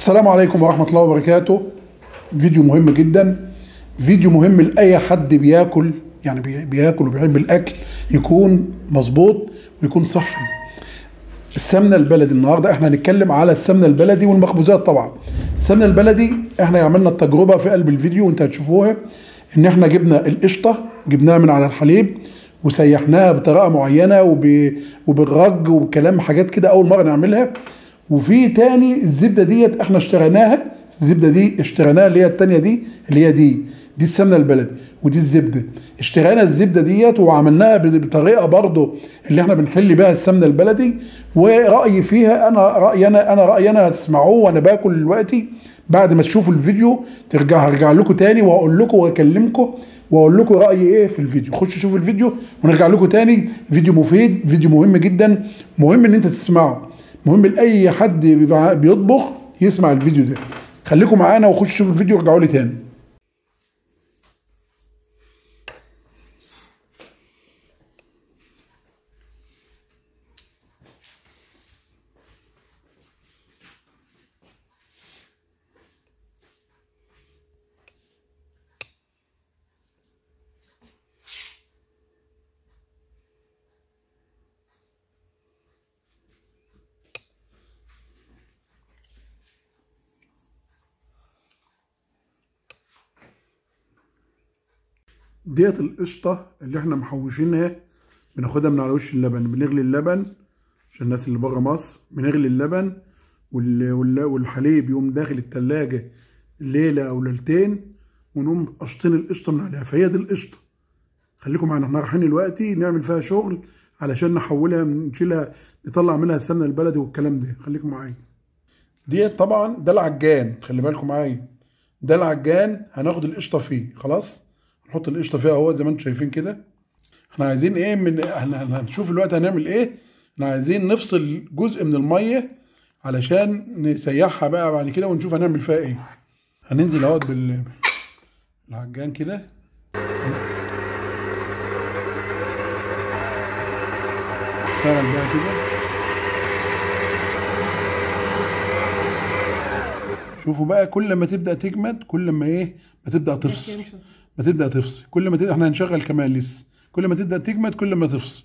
السلام عليكم ورحمة الله وبركاته فيديو مهم جدا فيديو مهم لأي حد بياكل يعني بي- بياكل وبيحب الأكل يكون مظبوط ويكون صحي السمنة البلدي النهاردة احنا هنتكلم على السمنة البلدي والمخبوزات طبعا السمنة البلدي احنا عملنا التجربة في قلب الفيديو وانت هتشوفوها ان احنا جبنا القشطة جبناها من على الحليب وسيحناها بطريقة معينة وب... وبالرج وبكلام حاجات كده أول مرة نعملها وفي تاني الزبدة ديت احنا اشتريناها الزبدة دي اشتريناها اللي هي التانية دي اللي هي دي دي السمنة البلدي ودي الزبدة اشترينا الزبدة ديت وعملناها بطريقة برضو اللي احنا بنحل بيها السمنة البلدي ورأيي فيها انا رأيي انا انا رأيي انا هتسمعوه وانا باكل دلوقتي بعد ما تشوفوا الفيديو ترجع هرجع لكم تاني واقول لكم واكلمكم واقول لكم رايي ايه في الفيديو خشوا شوفوا الفيديو ونرجع لكم تاني فيديو مفيد فيديو مهم جدا مهم ان انت تسمعه مهم لاي حد بيبقى- بيطبخ يسمع الفيديو ده خليكم معانا وخشوا شوفوا الفيديو وارجعوا لي تاني ديت القشطه اللي احنا محوشينها بناخدها من على وش اللبن بنغلي اللبن عشان الناس اللي بره مصر بنغلي اللبن وال- وال- والحليب يقوم داخل التلاجة ليلة أو ليلتين ونقوم قشطين القشطة من عليها فهي دي القشطة خليكم معانا احنا رايحين دلوقتي نعمل فيها شغل علشان نحولها نشيلها نطلع منها السمنة البلدي والكلام ده خليكم معايا ديت طبعا ده العجان خلي بالكم معايا ده العجان هناخد القشطة فيه خلاص نحط القشطة فيها اهو زي ما انتم شايفين كده احنا عايزين ايه من احنا احنا هنشوف الوقت هنعمل ايه احنا عايزين نفصل جزء من الميه علشان نسيحها بقى بعد كده ونشوف هنعمل فيها ايه هننزل اهوت بال العجان كده اشتغل بقى كده شوفوا بقى كل ما تبدا تجمد كل ما ايه ما تبدا تفصل ما تبدا تفصل كل ما تبدا احنا هنشغل كمان لسه كل ما تبدا تجمد كل ما تفصل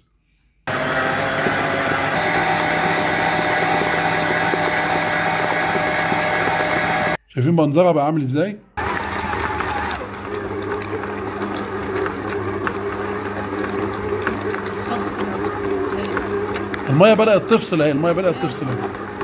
شايفين منظرها بقى عامل ازاي الميه بدات تفصل اهي الميه بدات تفصل اهي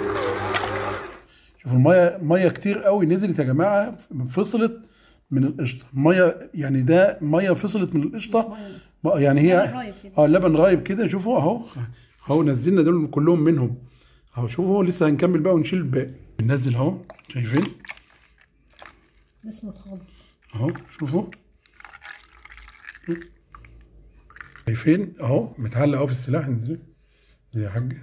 شوفوا الميه ميه كتير قوي نزلت يا جماعه فصلت من القشطه ميه يعني ده ميه فصلت من القشطه بقى يعني هي لبن رايب كده. اه اللبن رايب كده شوفوا اهو اهو نزلنا دول كلهم منهم اهو شوفوا لسه هنكمل بقى ونشيل الباقي بننزل اهو شايفين ده اسمه الخلط اهو شوفوا شايفين اهو متعلق اهو في السلاح انزل انزل يا حاج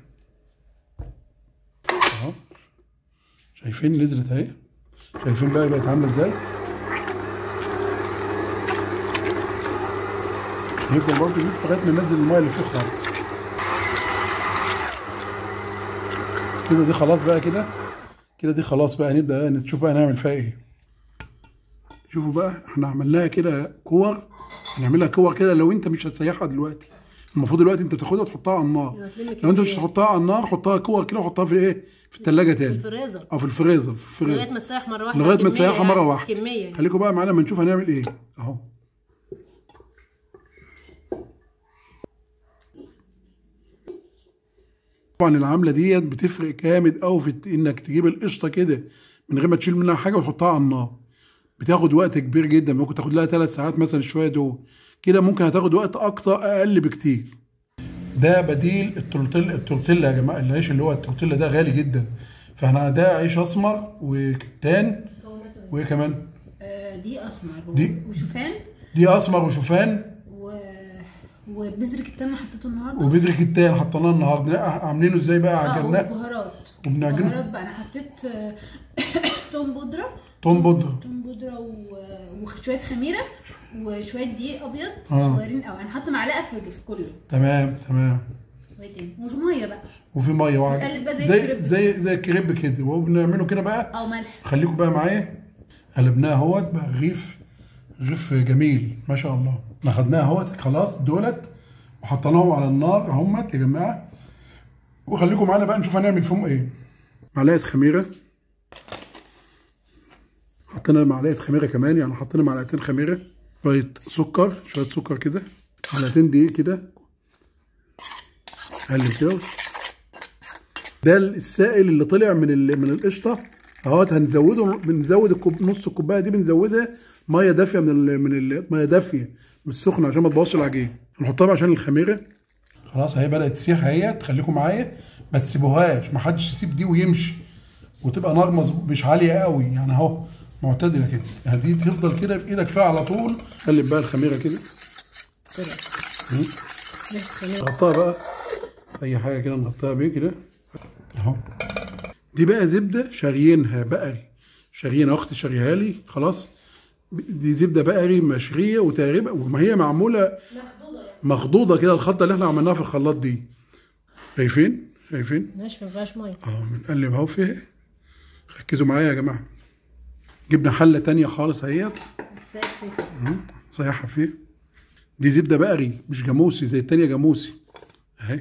اهو شايفين نزلت اهي شايفين بقى بقت عامله ازاي نفضل برضه نلف لغايه ما ننزل المايه اللي فوق خالص كده دي خلاص بقى كده كده دي خلاص بقى نبدا نشوف بقى نعمل فيها ايه شوفوا بقى احنا عملناها كده كور هنعملها كور كده لو انت مش هتسيحها دلوقتي المفروض دلوقتي انت تاخدها وتحطها على النار هتلم لو انت مش كمية. هتحطها على النار حطها كور كده وحطها في ايه في الثلاجه تاني الفريزر او في الفريزر في لغايه الفريزر ما تسيح مره واحده لغايه ما كمية تسيحها مره يعني، واحده كميه خليكم بقى معانا لما نشوف هنعمل ايه اهو طبعا العمله ديت بتفرق جامد قوي في الت- انك تجيب القشطه كده من غير ما تشيل منها حاجه وتحطها على النار بتاخد وقت كبير جدا ممكن تاخد لها ثلاث ساعات مثلا شويه دول كده ممكن هتاخد وقت اكتر اقل بكتير ده بديل التورتيلا التورتيلا يا جماعه العيش اللي هو التورتيلا ده غالي جدا فاحنا ده عيش اسمر وكتان وايه كمان آه، دي اسمر و- دي- وشوفان دي اسمر وشوفان و... وبذر التاني حطيته النهارده وبذر كتان حطيناه النهارده لا، عاملينه ازاي بقى اه عجناه وبهارات وبنعجنه. بهارات بقى انا حطيت آه، توم بودره توم بودره توم بودره و- وشويه خميره وشويه دقيق ابيض آه. صغيرين قوي انا حاطه معلقه في في كله تمام تمام وايه تاني وفي ميه بقى وفي ميه وعج- بتقلب بقى زي زي الكريب. زي زي الكريب كده وبنعمله كده بقى او ملح خليكم بقى معايا قلبناها اهوت بقى رغيف رغيف جميل ما شاء الله ما خدناها اهوت خلاص دولت وحطيناهم على النار اهمت يا جماعه وخليكم معانا بقى نشوف هنعمل فيهم ايه معلقه خميره حطينا معلقه خميره كمان يعني حطينا معلقتين خميره شويه سكر شويه سكر كده معلقتين دقيق كده قلب كده ده السائل اللي طلع من ال- من القشطه اهوت هنزوده بنزود الكوب نص الكوبايه دي بنزودها ميه دافيه من ال من ال- ميه دافيه مش سخنه عشان ما تبوظش العجين نحطها بقى عشان الخميره خلاص هي بدات تسيح اهيت خليكم معايا ما تسيبوهاش ما حدش يسيب دي ويمشي وتبقى نار مظبوط مش عاليه قوي يعني اهو معتدله كده يعني دي تفضل كده في ايدك فيها على طول قلب بقى الخميره كده نغطيها بقى اي حاجه كده نغطيها بيه كده اهو دي بقى زبده شاريينها بقري شاريينها اختي شاريها لي خلاص دي زبده بقري مشريه وتقريبا وما هي معموله مخضوضه كده الخلطه اللي احنا عملناها في الخلاط دي شايفين شايفين ناشفه ما فيهاش ميه اهو بنقلب اهو فيها ركزوا معايا يا جماعه جبنا حله تانية خالص اهيت بتسيح فيه صيحها فيه دي زبده بقري مش جاموسي زي التانية جاموسي اهي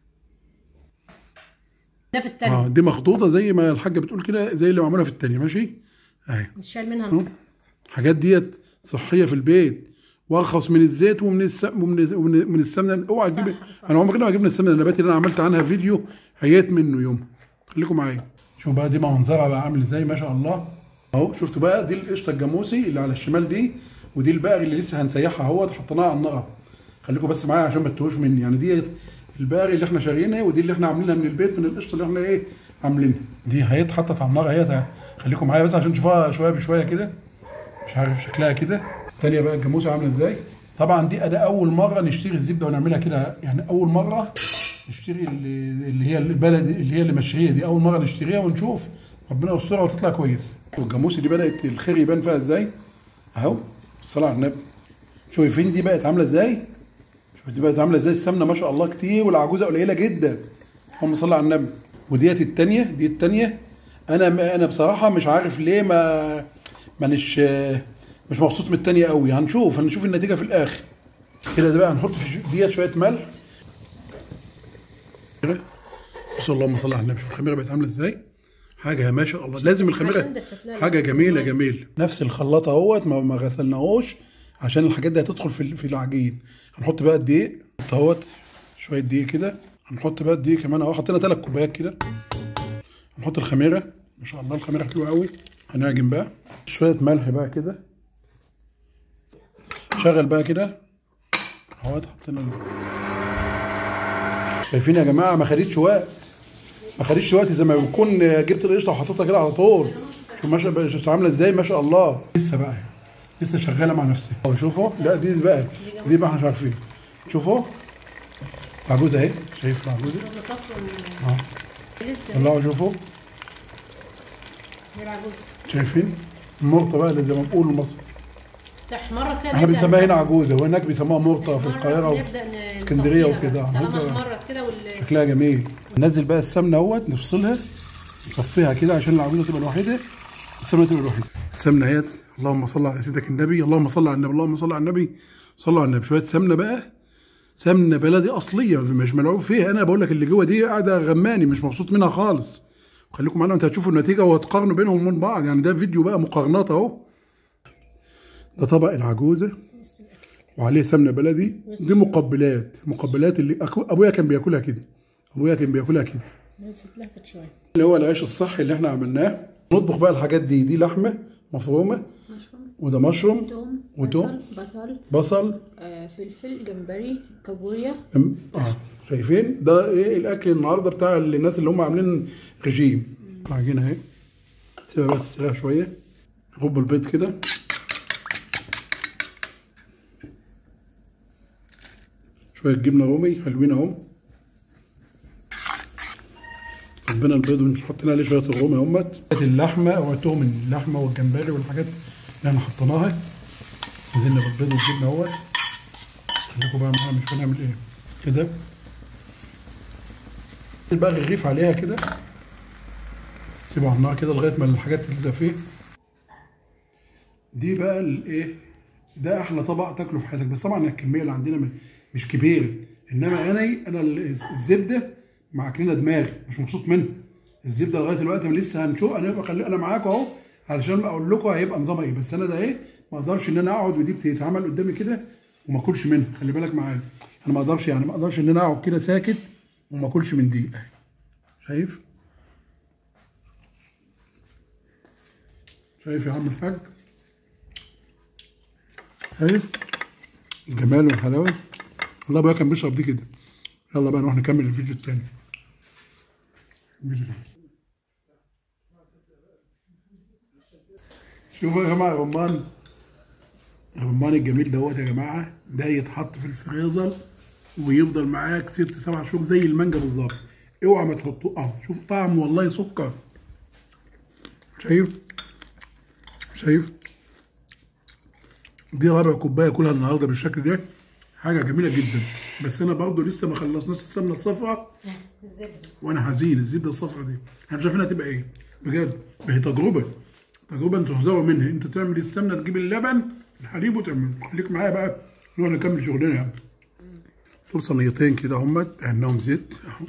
ده في التانية اه دي مخطوطه زي ما الحاجه بتقول كده زي اللي معموله في التانية ماشي اهي نشال منها الحاجات ديت صحيه في البيت وارخص من الزيت ومن الس... ومن ومن من السمنه اوعى تجيب صح. انا عمرنا ما جبنا السمنه النباتي اللي انا عملت عنها فيديو هيات منه يوم خليكم معايا شوف بقى دي منظرها بقى عامل ازاي ما شاء الله اهو شفتوا بقى دي القشطه الجاموسي اللي على الشمال دي ودي البقري اللي لسه هنسيحها اهوت حطيناها على النار خليكم بس معايا عشان ما تتوهوش مني يعني دي البقري اللي احنا شاريينها ودي اللي احنا عاملينها من البيت من القشطه اللي احنا ايه عاملينها دي هيت حطت على النار اهيت خليكم معايا بس عشان تشوفوها شويه بشويه كده مش عارف شكلها كده الثانيه بقى الجاموسه عامله ازاي طبعا دي انا اول مره نشتري الزبده ونعملها كده يعني اول مره نشتري اللي اللي هي البلد اللي هي اللي مشهيه دي اول مره نشتريها ونشوف ربنا يسترها وتطلع كويس والجاموسه دي بدات الخير يبان فيها ازاي اهو الصلاه على النبي شايفين دي بقت عامله ازاي شوف دي بقت عامله ازاي السمنه ما شاء الله كتير والعجوزه قليله جدا اللهم صل على النبي وديت التانية دي التانية انا انا بصراحه مش عارف ليه ما مانيش مش مبسوط من التانية قوي هنشوف هنشوف النتيجه في الاخر كده ده بقى هنحط في ديت شويه ملح كده بس اللهم صل على النبي شوف الخميره بقت عامله ازاي حاجه ما شاء الله لازم الخميره عشان دفت لها حاجه الوقت. جميله جميل نفس الخلاط اهوت ما ما غسلناهوش عشان الحاجات دي هتدخل في في العجين هنحط بقى الدقيق اهوت شويه دقيق كده هنحط بقى الدقيق كمان اهو حطينا ثلاث كوبايات كده هنحط الخميره ما شاء الله الخميره حلوه قوي هنعجن بقى شويه ملح بقى كده شغل بقى كده اهوت حطينا ال- شايفين يا جماعه ما خدتش وقت ما خدتش وقت زي ما بكون جبت القشطه وحطيتها كده على طول شوف ما شاء شوف عامله ازاي ما شاء الله لسه بقى لسه شغاله مع نفسها اهو شوفوا لا دي بقى دي بقى احنا مش عارفين شوفوا العجوزه اهي شايف العجوزه اه لسه طلعوا شوفوا هي العجوز شايفين المرطه بقى اللي زي ما بنقول المصري احمرت كده احنا نبدأ بنسميها هنا نحمر. عجوزه وهناك بيسموها مرطه في القاهره نبدأ ن- اسكندريه نصفيها. وكده طالما هنبدأ- احمرت كده وال شكلها جميل ننزل بقى السمنه اهوت نفصلها نصفيها كده عشان العجوزه تبقى لوحدها السمنه تبقى لوحدها السمنه اهيت اللهم صل على سيدك النبي اللهم صل على النبي اللهم صل على النبي صلوا على النبي شويه سمنه بقى سمنه بلدي اصليه مش ملعوب فيها انا بقول لك اللي جوه دي قاعده غماني مش مبسوط منها خالص خليكم معانا انت هتشوفوا النتيجه وهتقارنوا بينهم وبين بعض يعني ده فيديو بقى مقارنات اهو ده طبق العجوزه وعليه سمنه بلدي دي مقبلات مقبلات اللي أكو- ابويا كان بياكلها كده ابويا كان بياكلها كده بس اتلفت شويه اللي هو العيش الصحي اللي احنا عملناه نطبخ بقى الحاجات دي دي لحمه مفرومه مشروم وده مشروم توم وتوم. بصل بصل بصل آه فلفل جمبري كابوريا أم- اه شايفين ده ايه الاكل النهارده بتاع الناس اللي هم عاملين رجيم العجينه اهي سيبها بس تسيبها شويه نغب البيض كده شويه جبنه رومي حلوين اهم ربنا البيض ونحط عليه شويه الرومي اهمت اللحمه اوعدتهم من اللحمه والجمبري والحاجات اللي احنا حطيناها نزلنا بالبيض والجبنه اهوت خليكم بقى معانا مش هنعمل ايه كده بقى الرغيف عليها كده سيبه على النار كده لغايه ما الحاجات تلزق فيه دي بقى الايه ده احلى طبق تاكله في حياتك بس طبعا الكميه اللي عندنا م- مش كبيره انما انا انا ال- الزبده معكنينه دماغي مش مبسوط منها الزبده لغايه دلوقتي أنا لسه هنشوف انا بقى خلي انا معاكم اهو علشان اقول لكم هيبقى نظامها ايه بس انا ده ايه ما اقدرش ان انا اقعد ودي بتتعمل قدامي كده وما اكلش منها خلي بالك معايا انا ما اقدرش يعني ما اقدرش ان انا اقعد كده ساكت وما اكلش من دي أهي. شايف شايف يا عم الحاج شايف الجمال والحلاوه والله بقى كان بيشرب دي كده يلا بقى نروح نكمل الفيديو التاني الفيديو ده. شوفوا يا جماعه الرمان الرمان الجميل دوت يا جماعه ده يتحط في الفريزر ويفضل معاك ست سبع شهور زي المانجا بالظبط اوعى ما تحطوه اه شوف طعم والله سكر شايف شايف دي رابع كوبايه كلها النهارده بالشكل ده حاجه جميله جدا بس انا برضه لسه ما خلصناش السمنه الصفراء الزبده وانا حزين الزبده الصفراء دي احنا مش عارفين هتبقى ايه بجد هي تجربه تجربه انتوا تحذروا منها انت تعمل السمنه تجيب اللبن الحليب وتعمل خليك معايا بقى نروح نكمل شغلنا يعني دول صينيتين كده همت دهناهم زيت اهو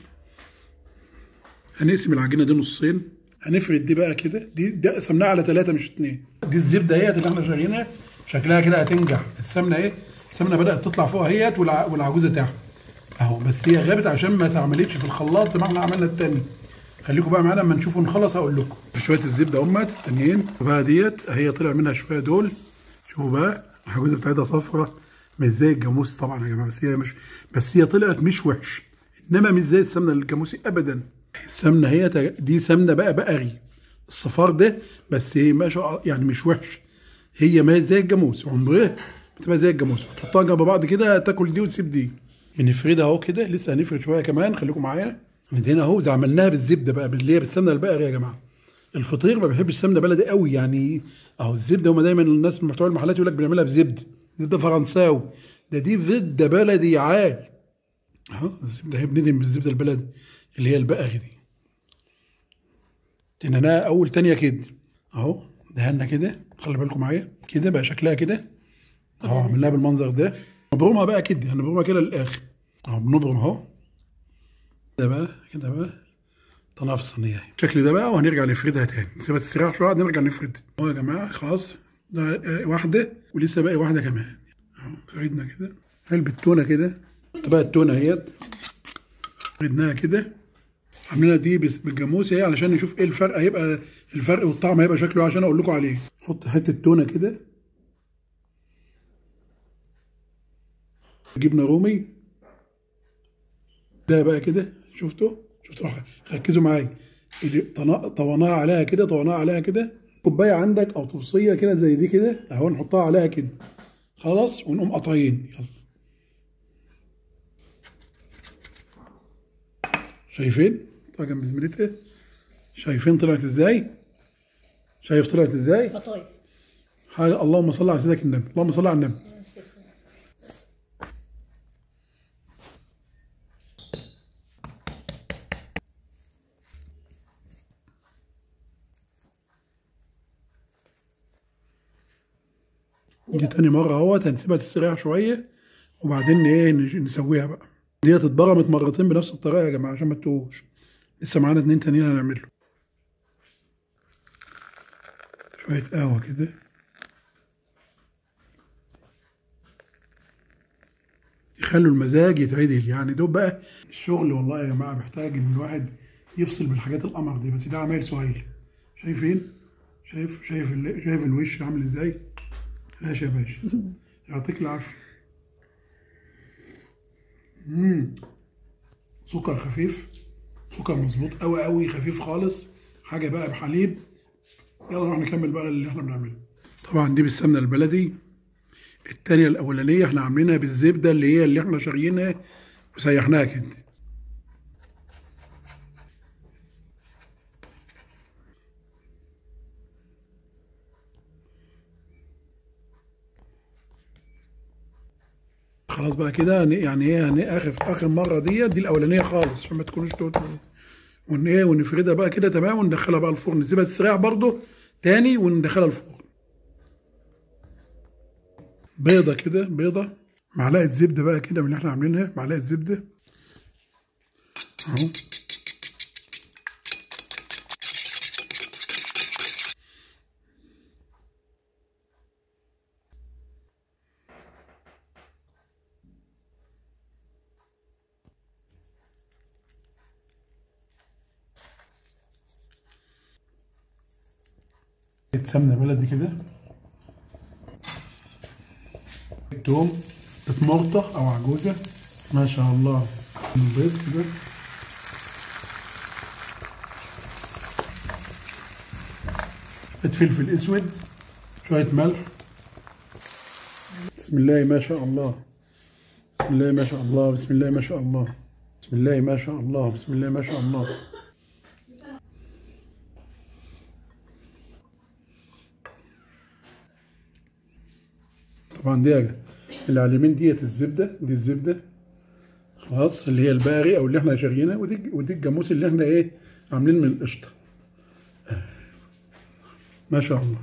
هنقسم العجينه دي نصين هنفرد دي بقى كده دي ده قسمناها على ثلاثه مش اثنين دي الزبده اهيت اللي احنا شايلينها شكلها كده هتنجح السمنه ايه السمنه بدات تطلع فوق اهيت والع- والعجوزه تحت اهو بس هي غابت عشان ما اتعملتش في الخلاط زي ما احنا عملنا التاني خليكم بقى معانا اما نشوف ونخلص هقول لكم شويه الزبده امت التانيين بقى ديت هي طلع منها شويه دول شوفوا بقى العجوزه بتاعتها صفرة مش زي الجاموس طبعا يا جماعه بس هي مش بس هي طلعت مش وحش انما مش زي السمنه الجاموسي ابدا السمنه هي تج- دي سمنه بقى بقري الصفار ده بس هي مش يعني مش وحش هي ما زي الجاموس عمرها بتبقى زي الجاموس تحطها جنب بعض كده تاكل دي وتسيب دي بنفردها اهو كده لسه هنفرد شويه كمان خليكم معايا هنا اهو زي عملناها بالزبده بقى اللي هي بالسمنه البقري يا جماعه الفطير ما بيحبش سمنه بلدي قوي يعني اهو الزبده هما دايما الناس بتوع المحلات يقول لك بنعملها بزبده زبده فرنساوي ده دي زبده بلدي عال اهو الزبده هي بندهن بالزبده البلدي اللي هي البقري دي تنيناها اول تانية كده اهو دهنا كده خلي بالكم معايا كده بقى شكلها كده اهو عملناها بالمنظر ده نبرمها بقى كده هنبرمها كده للاخر اهو بنبرم اهو كده بقى كده بقى طلعها في الصينيه اهي الشكل ده بقى وهنرجع نفردها تاني نسيبها تستريح شويه نرجع نفرد اهو يا جماعه خلاص ده آه، واحده ولسه باقي واحده كمان اهو فردنا كده علبه تونه كده بقى التونه اهيت فردناها كده عاملينها دي بس بالجاموس اهي علشان نشوف ايه الفرق هيبقى الفرق والطعم هيبقى شكله إيه عشان اقول لكم عليه حط حته تونه كده جبنه رومي ده بقى كده شفتوا شفتوا ركزوا معايا اللي طنا- طوناها عليها كده طوناها عليها كده كوبايه عندك او طبسيه كده زي دي كده اهو نحطها عليها كده خلاص ونقوم قاطعين يلا شايفين طبعا جنب زميلتها شايفين طلعت ازاي شايف طلعت ازاي قطايف حاجة اللهم صل على سيدك النبي اللهم صل على النبي دي تاني مرة اهوت هنسيبها تستريح شوية وبعدين ايه نج- نسويها بقى دي اتبرمت مرتين بنفس الطريقة يا جماعة عشان ما تتوهوش لسه معانا اتنين تانيين هنعملهم شوية قهوة كده يخلوا المزاج يتعدل يعني دول بقى الشغل والله يا جماعه محتاج ان الواحد يفصل بالحاجات القمر دي بس ده عمال سهيل شايفين شايف شايف ال- شايف الوش عامل ازاي ماشي يا باشا يعطيك العافيه امم سكر خفيف سكر مظبوط قوي قوي خفيف خالص حاجه بقى بحليب يلا نروح نكمل بقى اللي احنا بنعمله طبعا دي بالسمنه البلدي التانية الأولانية احنا عاملينها بالزبدة اللي هي اللي احنا شاريينها وسيحناها كده خلاص بقى كده ن- يعني ايه هن- اخر اخر مره دي دي الاولانيه خالص عشان ما تكونوش توت ون ايه ونفردها بقى كده تمام وندخلها بقى الفرن نسيبها تستريح برضو تاني وندخلها الفرن بيضه كده بيضه معلقه زبده بقى كده من اللي احنا عاملينها معلقه زبده اهو سمنه بلدي كده توم تتمرطة او عجوزة ما شاء الله البيض كده شوية فلفل اسود شوية ملح بسم الله ما شاء الله بسم الله ما شاء الله بسم الله ما شاء الله بسم الله ما شاء الله بسم الله ما شاء الله طبعا دي اللي على اليمين ديت الزبده دي الزبده خلاص اللي هي البقري او اللي احنا شاريينها ودي ودي الجاموس اللي احنا ايه عاملين من القشطه ما شاء الله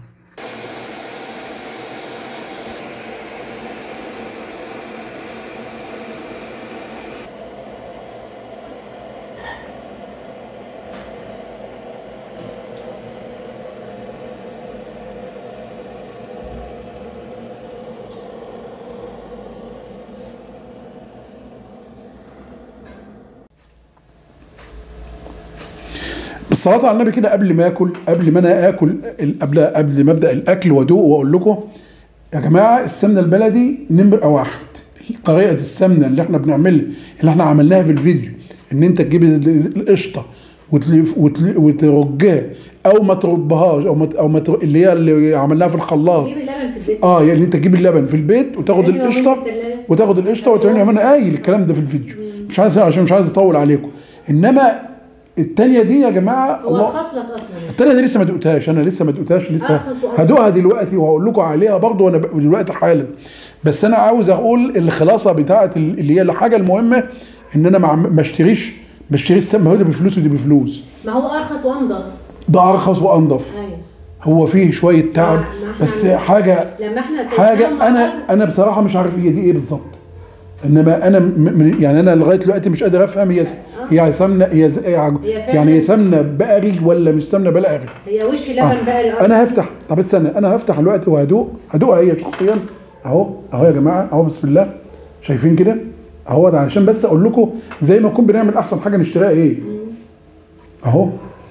بالصلاة على النبي كده قبل ما اكل قبل ما انا اكل ال- قبل قبل ما ابدا الاكل وادوق واقول لكم يا جماعه السمنه البلدي نمره واحد طريقه السمنه اللي احنا بنعملها اللي احنا عملناها في الفيديو ان انت تجيب ال- القشطه وتلف وتل- وترجها او ما تربهاش او ما ت- او ما تر- اللي هي اللي عملناها في الخلاط جيب اللبن في البيت اه يعني انت تجيب اللبن في البيت وتاخد أيوة، القشطه ومن التلاجة. وتاخد القشطه وتعمل انا قايل الكلام ده في الفيديو مش عايز عشان مش عايز اطول عليكم انما التانية دي يا جماعه هو الله خصلك اصلا يعني. التانية دي لسه ما دقتهاش انا لسه ما دقتهاش لسه أرخص وأرخص. هدوقها دلوقتي وهقول لكم عليها برضو وانا ب- دلوقتي حالا بس انا عاوز اقول الخلاصه بتاعه ال- اللي هي الحاجه المهمه ان انا ما ما اشتريش ما اشتريش سم هو ده بفلوس ودي بفلوس ما هو ارخص وانضف ده ارخص وانضف ايوه هو فيه شويه تعب ما- ما إحنا بس عن- حاجه لما احنا سيبناهم حاجه مع انا بعض، انا بصراحه مش عارف هي دي ايه بالظبط انما انا م- من يعني انا لغايه دلوقتي مش قادر افهم هي هي سمنه هي ز- هي عج- هي فعلا- يعني هي سمنه بقري ولا مش سمنه بقري هي وش لبن آه. بقري أرخص. انا هفتح طب استنى انا هفتح دلوقتي وهدوق هدوقها هي شخصيا اهو اهو يا جماعه اهو بسم الله شايفين كده اهو ده علشان بس اقول لكم زي ما نكون بنعمل احسن حاجه نشتريها ايه اهو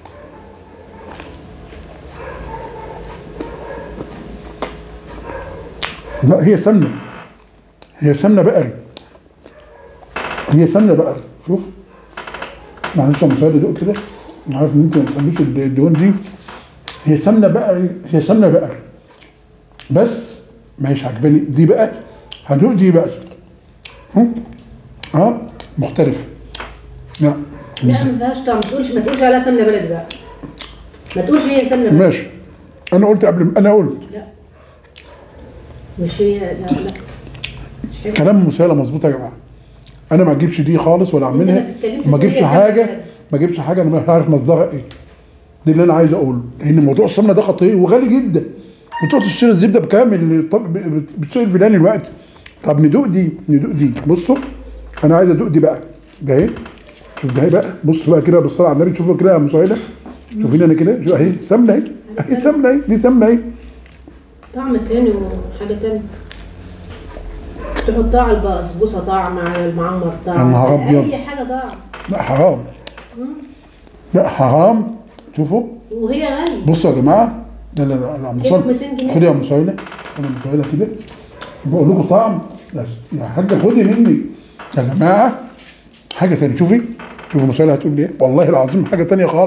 لا هي سمنه هي سمنه بقري هي سمنه بقري شوف معلش يا مساعد دوق كده انا عارف ان انت ما بتحبيش الدهون دي هي سمنه بقري هي سمنه بقري بس مش عجباني دي بقى هدوق دي بقى هم؟ اه مختلفه لا لا ما فيهاش طعم ما تقولش ما تقولش عليها سمنه بلدي بقى ما تقولش هي سمنه بلدي ماشي انا قلت قبل انا قلت لا مش هي لا لا مش حلوة. كلام مسالة مظبوط يا جماعه انا ما اجيبش دي خالص ولا اعملها ما تتكلمش وما اجيبش بطريقة حاجه سهلة. ما اجيبش حاجه انا مش عارف مصدرها ايه دي اللي انا عايز اقوله لان موضوع السمنه ده خطير وغالي جدا وتروح تشتري الزبده بكام طب بتشتري الفلاني دلوقتي طب ندوق دي ندوق دي بصوا انا عايز ادوق دي بقى ده اهي شوف ده اهي بقى بص بقى كده بالصلاه على النبي شوفوا كده يا مسهله شوفين انا كده شوف اهي سمنه اهي اهي سمنه اهي دي سمنه اهي طعم تاني وحاجه تانية تحطها على البسبوسه طعم على المعمر طعم يا نهار أبيض. اي حاجه طعم لا حرام لا حرام شوفوا وهي غاليه بصوا يا جماعه لا لا لا لا كيلو مصيلة 200 جنيه. خدي يا مسهله خدي يا مسهله كده بقول لكم طعم يا يا حاجه خدي مني يا جماعه حاجه ثانيه شوفي شوفي مسهله هتقول لي ايه والله العظيم حاجه ثانيه خالص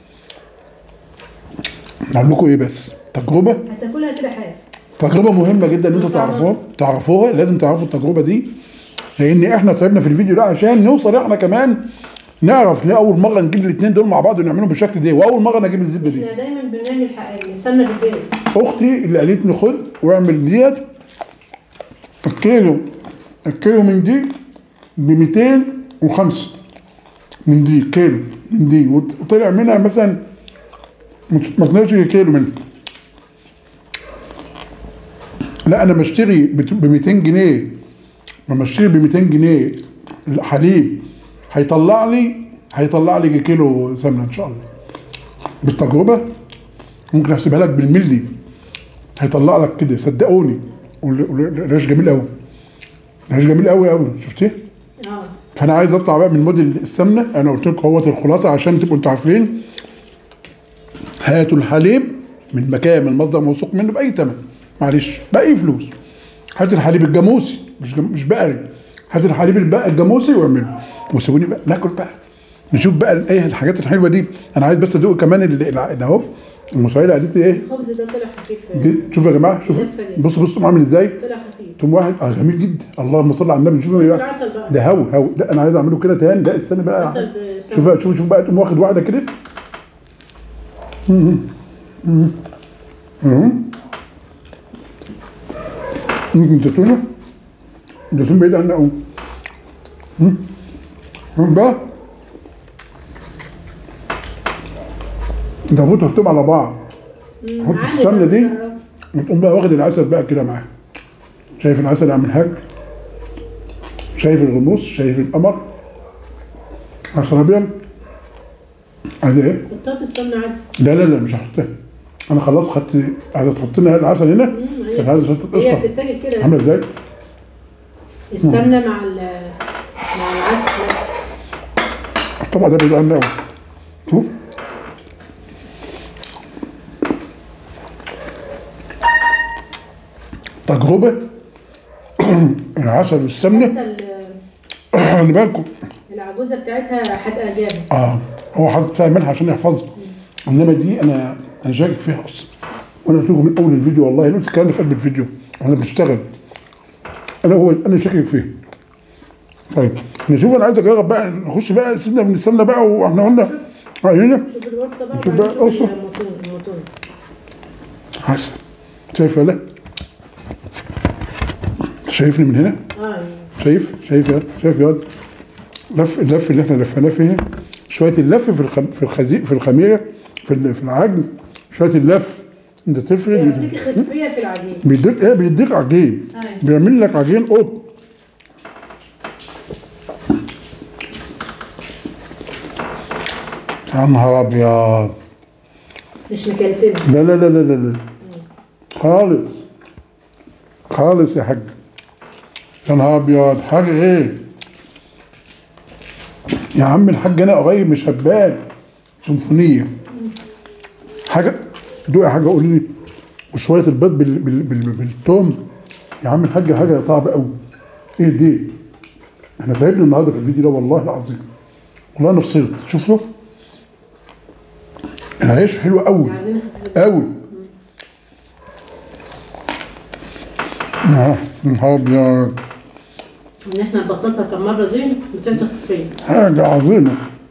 نعمل لكم ايه بس تجربه هتاكلها كده حاف تجربه مهمه جدا ان انتوا تعرفوها تعرفوها لازم تعرفوا التجربه دي لان احنا تعبنا في الفيديو ده عشان نوصل احنا كمان نعرف ليه اول مره نجيب الاثنين دول مع بعض ونعملهم بالشكل ده واول مره نجيب الزبده دي احنا دايما بنعمل حق- السمنه في البيت اختي اللي قالت لي خد واعمل ديت الكيلو الكيلو من دي ب 205 من دي كيلو من دي وطلع منها مثلا مش- ما طلعش كيلو منها لا انا بشتري ب 200 جنيه لما اشتري ب 200 جنيه الحليب هيطلع لي هيطلع لي كيلو سمنه ان شاء الله بالتجربه ممكن احسبها لك بالملي هيطلع لك كده صدقوني وال- وال- الريش جميل قوي الريش جميل قوي قوي شفتيه اه فانا عايز اطلع بقى من موديل السمنه انا قلت لكم اهوت الخلاصه عشان تبقوا انتوا عارفين هاتوا الحليب من مكان من مصدر موثوق منه باي ثمن معلش باي فلوس هات الحليب الجاموسي مش جم... مش بقري هات الحليب البقى الجاموسي واعمله وسيبوني بقى ناكل بقى نشوف بقى ايه الحاجات الحلوه دي انا عايز بس ادوق كمان ال- ال- اللي اهو المسيله قالت لي ايه الخبز ده طلع خفيف دي شوفوا يا جماعه شوفوا اللفة دي. بصوا بصوا عامل ازاي طلع خفيف توم واحد اه جميل جدا اللهم صل على النبي شوفوا بقى العسل بقى ده هو هو لا انا عايز اعمله كده تاني لا استنى بقى عسل بسمنة. شوف بقى شوف شوف بقى تقوم واخد واحده كده مم. مم. مم. ممكن زيتونه الزيتون بعيد عنا قوي مم. مم بقى انت المفروض تحطهم على بعض مم، حط عادي السمنة بقى دي. نجرب. وتقوم بقى واخد العسل بقى كده معاه شايف العسل عامل حاج شايف الغموس شايف القمر عسل ابيض عايز ايه؟ حطها في السمنه عادي لا لا لا مش هحطها انا خلاص خدت عايزه تحط لنا العسل هنا مم، هي- كان عايزه تحط هي قشطه بتتاكل كده عامله ازاي؟ السمنه مع ال- مع العسل طبعا ده بعيد عنا قوي شوف تجربه العسل والسمنه حتى ال- خلي بالكم العجوزه بتاعتها هتبقى جامد اه هو حاطط فيها ملح عشان يحفظها انما دي انا انا شاكك فيها اصلا وانا قلت لكم من اول الفيديو والله قلت الكلام ده في قلب الفيديو انا بشتغل انا هو انا شاكك فيه طيب نشوف انا عايز اجرب بقى نخش بقى سيبنا من السمنه بقى واحنا قلنا اه هنا شوف الورصه بقى شوف بقى وبعدين شوف قصة. الموتون الموتون حسن شايف ولا شايفني من هنا اه شايف شايف يا شايف يا لف اللف اللي احنا لفيناه فيه شويه اللف في الخم في الخزي في الخميره في ال- في العجن شويه اللف انت تفرد بيديك خفيه في العجين بيديك ايه بيديك عجين أيوة. بيعمل لك عجين قط يا نهار ابيض مش مكلتمه لا لا لا لا لا لا خالص خالص يا حاج يا نهار ابيض حاجه ايه يا عم الحاج انا قريب مش هبان سيمفونيه حاجه دوقي حاجه قولي لي وشويه البيض بال... بال... بال... بالثوم يا عم الحاج حاجه صعبه قوي ايه دي احنا تعبنا النهارده في الفيديو ده والله العظيم والله انا فصلت شوفوا العيش حلو قوي العجينه خفيفه قوي اه نهار ابيض ان احنا بطلتها كم مره دي بتاعت خفيه حاجه عظيمه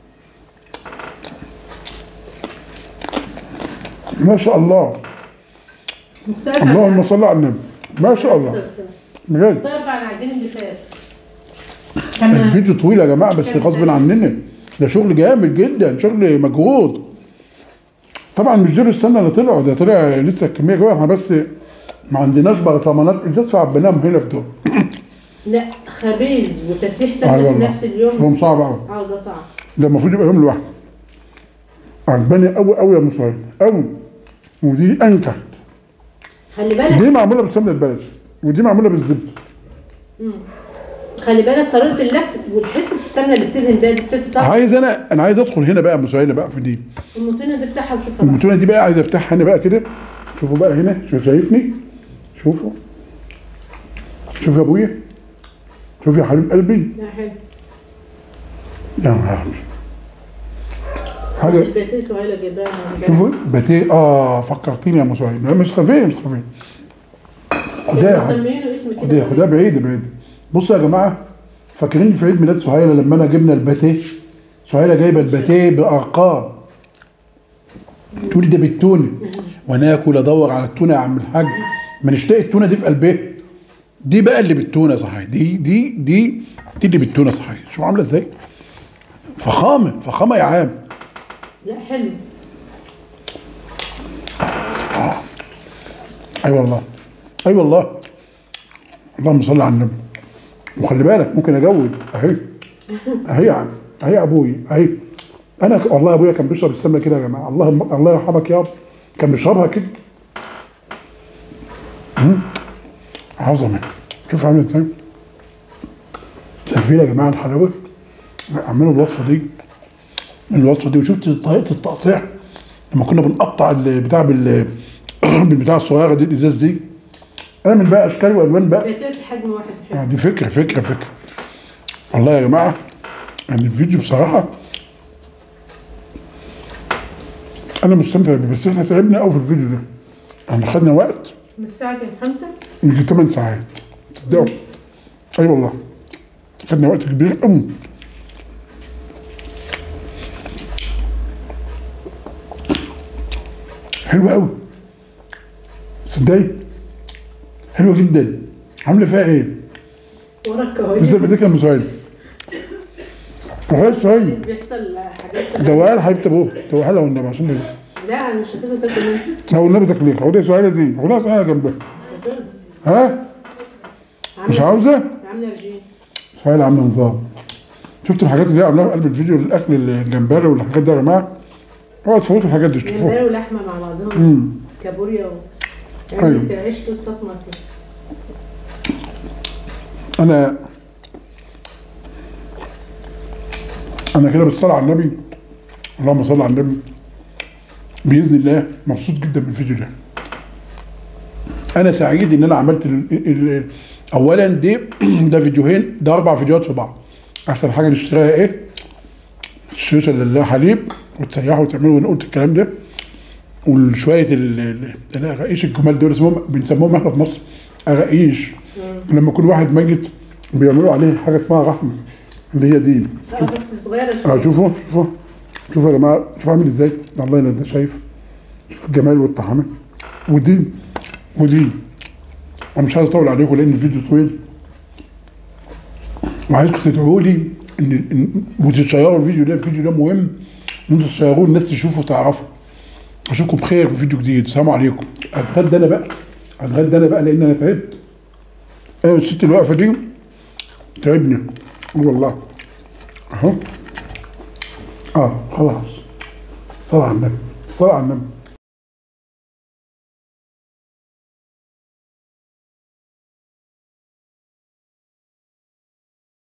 ما شاء الله مختلفه اللهم صل على النبي ما شاء الله بجد مختلفه عن العجين اللي فات كان الفيديو طويل يا جماعه بس غصب عننا ده شغل جامد جدا شغل مجهود طبعا مش دول السنه اللي طلعوا ده طلع لسه الكميه جوه احنا بس ما عندناش برطمانات ازاي فعبناهم هنا في دول لا خبيز وتسيح آه سمنه في والله نفس اليوم شغلهم صعب قوي اه ده صعب ده المفروض يبقى يوم لوحده عجباني قوي قوي يا مصطفى قوي ودي انكت خلي بالك دي معموله بالسمنه البلدي ودي معموله بالزبده خلي بالك طريقه اللف والحته السمنه اللي بتدهن بيها دي بتتطلع عايز انا انا عايز ادخل هنا بقى مسهله بقى في دي المتونه دي افتحها وشوفها بقى المتونه دي بقى عايز افتحها هنا بقى كده شوفوا بقى هنا شوف شايفني شوفوا شوف يا ابويا شوف يا حبيب قلبي لا حلو يا نهار أبيض. حاجه الباتيه سهيله جايباها من شوفوا باتيه اه فكرتيني يا مسهل لا مش خفيه مش خفيه خدها يا حبيبي مسمينه اسم خدها كده خدها بعيد بعيد بصوا يا جماعه فاكرين في عيد ميلاد سهيله لما انا جبنا الباتيه سهيله جايبه الباتيه بارقام تقول لي ده بالتونه وانا اكل ادور على التونه يا عم الحاج ما نشتاق التونه دي في قلبها دي بقى اللي بالتونه صحيح دي دي دي دي اللي بالتونه صحيح شوف عامله ازاي فخامه فخامه يا عام لا حلو اي والله اي والله اللهم صل على النبي وخلي بالك ممكن اجود اهي اهي يا عم اهي يا ابوي اهي انا ك- والله ابويا كان بيشرب السمنه كده يا جماعه الله الله يرحمك يا رب كان بيشربها كده مم. عظمه شوف عامل ازاي شايفين يا جماعه الحلاوه اعملوا الوصفه دي الوصفه دي وشفت طريقه التقطيع لما كنا بنقطع البتاع بال بالبتاع الصغيره دي الازاز دي اعمل بقى اشكال والوان بقى بيتوت حجم واحد حلو يعني دي فكره فكره فكره والله يا جماعه يعني الفيديو بصراحه انا مستمتع بيه بس احنا تعبنا قوي في الفيديو ده يعني خدنا وقت من الساعة كام خمسة؟ يجي 8 ساعات تصدقوا اي والله خدنا وقت كبير قوي حلوه قوي تصدقي حلوه جدا عامله فيها ايه؟ وراك كواليس تسلم ايديك يا ام سهيل وغير سهيل بيحصل حاجات دوقها حبيبتي ابوه دوقها لها والنبي عشان دي لا مش هتقدر تاكل منها لو النبي تكليك خدي سهيله دي خدها سهيله جنبها مش هتقدر ها مش عاوزه؟ عاملة رجيم سهيل عامله نظام شفتوا الحاجات اللي هي عاملاها في قلب الفيديو الاكل الجمبري والحاجات دي يا جماعه اوعوا تفوتوا الحاجات دي شوفوها جمبري ولحمة مع بعضهم امم كابوريا و أيوة. عملت عيش توست اسمر كده انا انا كده بالصلاه على النبي اللهم صل على النبي باذن الله مبسوط جدا من الفيديو ده انا سعيد ان انا عملت ال ال اولا دي ده فيديوهين ده اربع فيديوهات في بعض احسن حاجه نشتريها ايه تشتري لله حليب وتسيحوا وتعملوا وانا قلت الكلام ده وشويه ال- ال- الرقايش الجمال دول اسمهم بنسموهم احنا في مصر رقايش لما يكون واحد ميت بيعملوا عليه حاجه اسمها رحمه اللي هي دي اه بس صغيرة اه شوية شوفوا شوفوا شوفوا يا جماعه شوفوا عامل ازاي والله انا ده شايف شوف الجمال والطعامه ودي ودي انا مش عايز اطول عليكم لان الفيديو طويل وعايزكم تدعوا لي ان إن- وتشيروا الفيديو ده الفيديو ده مهم ان انتوا تشيروه الناس تشوفه وتعرفوا اشوفكم بخير في فيديو جديد السلام عليكم اتغدى انا بقى اتغدى انا بقى لان انا تعبت ايوه الست اللي واقفه دي تعبني والله اهو اه خلاص صلى على النبي صلى على النبي